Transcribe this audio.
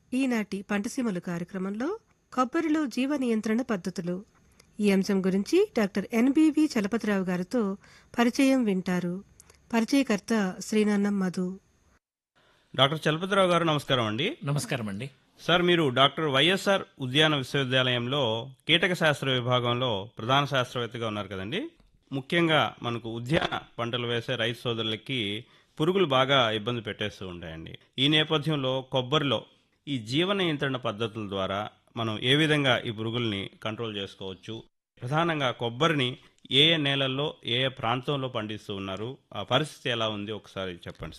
ఈనాటి పంటసీమలు కార్యక్రమంలో కొబ్బరిలో జీవ నియంత్రణ పద్ధతులు ఈ అంశం గురించి డాక్టర్ ఎన్బివి చలపతిరావు గారితో పరిచయం వింటారు పరిచయకర్త శ్రీనన్నం మధు డాక్టర్ చలపతిరావు గారు నమస్కారం అండి నమస్కారం అండి సార్ మీరు డాక్టర్ వైఎస్ఆర్ ఉద్యాన విశ్వవిద్యాలయంలో కీటక శాస్త్ర విభాగంలో ప్రధాన శాస్త్రవేత్తగా ఉన్నారు కదండి ముఖ్యంగా మనకు ఉద్యాన పంటలు వేసే రైతు సోదరులకి పురుగులు బాగా ఇబ్బంది పెట్టేస్తూ ఉంటాయండి ఈ నేపథ్యంలో కొబ్బరిలో ఈ జీవ నియంత్రణ పద్ధతుల ద్వారా మనం ఏ విధంగా ఈ పురుగుల్ని కంట్రోల్ చేసుకోవచ్చు ప్రధానంగా కొబ్బరిని ఏ ఏ నేలల్లో ఏ ఏ ప్రాంతంలో పండిస్తూ ఉన్నారు ఆ పరిస్థితి ఎలా ఉంది ఒకసారి చెప్పండి